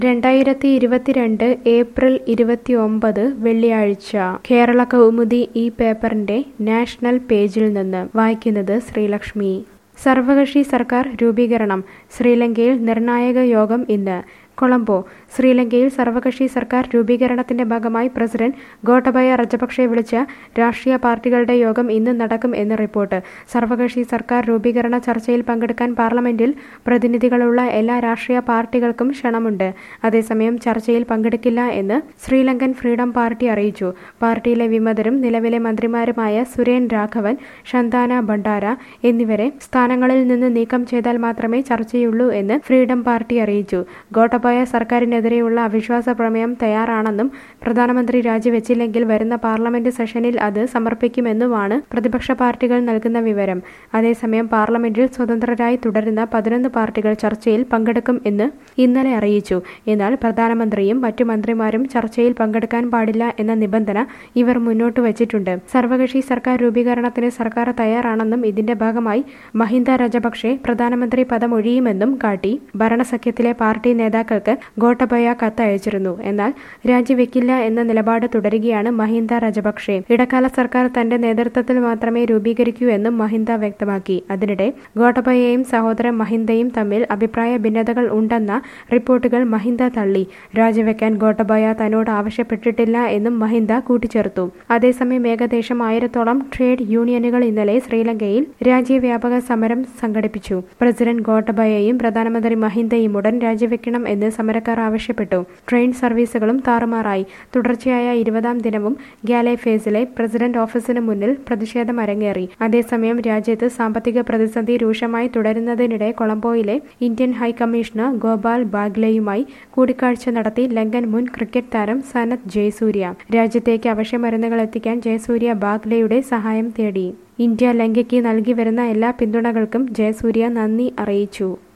രണ്ടായിരത്തി ഇരുപത്തിരണ്ട് ഏപ്രിൽ ഇരുപത്തിയൊമ്പത് വെള്ളിയാഴ്ച കേരള കൗമുദി ഈ പേപ്പറിന്റെ നാഷണൽ പേജിൽ നിന്ന് വായിക്കുന്നത് ശ്രീലക്ഷ്മി സർവകക്ഷി സർക്കാർ രൂപീകരണം ശ്രീലങ്കയിൽ നിർണായക യോഗം ഇന്ന് കൊളംബോ ശ്രീലങ്കയിൽ സർവകക്ഷി സർക്കാർ രൂപീകരണത്തിന്റെ ഭാഗമായി പ്രസിഡന്റ് ഗോട്ടബയ രജപക്സെ വിളിച്ച രാഷ്ട്രീയ പാർട്ടികളുടെ യോഗം ഇന്ന് നടക്കും എന്ന് റിപ്പോർട്ട് സർവകക്ഷി സർക്കാർ രൂപീകരണ ചർച്ചയിൽ പങ്കെടുക്കാൻ പാർലമെന്റിൽ പ്രതിനിധികളുള്ള എല്ലാ രാഷ്ട്രീയ പാർട്ടികൾക്കും ക്ഷണമുണ്ട് അതേസമയം ചർച്ചയിൽ പങ്കെടുക്കില്ല എന്ന് ശ്രീലങ്കൻ ഫ്രീഡം പാർട്ടി അറിയിച്ചു പാർട്ടിയിലെ വിമതരും നിലവിലെ മന്ത്രിമാരുമായ സുരേൻ രാഘവൻ ഷന്താന ഭണ്ഡാര എന്നിവരെ സ്ഥാനങ്ങളിൽ നിന്ന് നീക്കം ചെയ്താൽ മാത്രമേ ചർച്ചയുള്ളൂ എന്ന് ഫ്രീഡം പാർട്ടി അറിയിച്ചു ഗോട്ടബയ സർക്കാരിനെതിരെയുള്ള അവിശ്വാസ പ്രമേയം തയ്യാറാണെന്നും പ്രധാനമന്ത്രി രാജിവെച്ചില്ലെങ്കിൽ വരുന്ന പാർലമെന്റ് സെഷനിൽ അത് സമർപ്പിക്കുമെന്നുമാണ് പ്രതിപക്ഷ പാർട്ടികൾ നൽകുന്ന വിവരം അതേസമയം പാർലമെന്റിൽ സ്വതന്ത്രരായി തുടരുന്ന പതിനൊന്ന് പാർട്ടികൾ ചർച്ചയിൽ പങ്കെടുക്കും എന്ന് ഇന്നലെ അറിയിച്ചു എന്നാൽ പ്രധാനമന്ത്രിയും മറ്റു മന്ത്രിമാരും ചർച്ചയിൽ പങ്കെടുക്കാൻ പാടില്ല എന്ന നിബന്ധന ഇവർ മുന്നോട്ട് വച്ചിട്ടുണ്ട് സർവകക്ഷി സർക്കാർ രൂപീകരണത്തിന് സർക്കാർ തയ്യാറാണെന്നും ഇതിന്റെ ഭാഗമായി മഹിന്ദ രാജപക്ഷെ പ്രധാനമന്ത്രി പദം ഒഴിയുമെന്നും കാട്ടി ഭരണസഖ്യത്തിലെ പാർട്ടി നേതാക്കൾക്ക് ഗോട്ടബയ കത്തയച്ചിരുന്നു എന്നാൽ രാജിവെക്കില്ല എന്ന നിലപാട് തുടരുകയാണ് മഹിന്ദ രാജപക്ഷെ ഇടക്കാല സർക്കാർ തന്റെ നേതൃത്വത്തിൽ മാത്രമേ രൂപീകരിക്കൂ എന്നും മഹിന്ദ വ്യക്തമാക്കി അതിനിടെ ഗോട്ടബയയും സഹോദരൻ മഹിന്ദയും തമ്മിൽ അഭിപ്രായ ഭിന്നതകൾ ഉണ്ടെന്ന റിപ്പോർട്ടുകൾ മഹിന്ദ തള്ളി രാജിവെക്കാൻ ഗോട്ടബയ തന്നോട് ആവശ്യപ്പെട്ടിട്ടില്ല എന്നും മഹിന്ദ കൂട്ടിച്ചേർത്തു അതേസമയം ഏകദേശം ആയിരത്തോളം ട്രേഡ് യൂണിയനുകൾ ഇന്നലെ ശ്രീലങ്കയിൽ രാജ്യവ്യാപക സമരം സംഘടിപ്പിച്ചു പ്രസിഡന്റ് ഗോട്ടബയയും പ്രധാനമന്ത്രി മഹിന്ദയും ഉടൻ രാജിവെക്കണം എന്ന് സമരക്കാർ ആവശ്യപ്പെട്ടു ട്രെയിൻ സർവീസുകളും താറുമാറായി തുടർച്ചയായ ഇരുപതാം ദിനവും ഗ്യാലെ ഫേസിലെ പ്രസിഡന്റ് ഓഫീസിന് മുന്നിൽ പ്രതിഷേധം അരങ്ങേറി അതേസമയം രാജ്യത്ത് സാമ്പത്തിക പ്രതിസന്ധി രൂക്ഷമായി തുടരുന്നതിനിടെ കൊളംബോയിലെ ഇന്ത്യൻ ഹൈക്കമ്മീഷണർ ഗോപാൽ ബാഗ്ലെയുമായി കൂടിക്കാഴ്ച നടത്തി ലങ്കൻ മുൻ ക്രിക്കറ്റ് താരം സനത് ജയസൂര്യ രാജ്യത്തേക്ക് അവശ്യമരുന്നുകൾ എത്തിക്കാൻ ജയസൂര്യ ബാഗ്ലെയുടെ സഹായം തേടി ഇന്ത്യ ലങ്കയ്ക്ക് നൽകി വരുന്ന എല്ലാ പിന്തുണകൾക്കും ജയസൂര്യ നന്ദി അറിയിച്ചു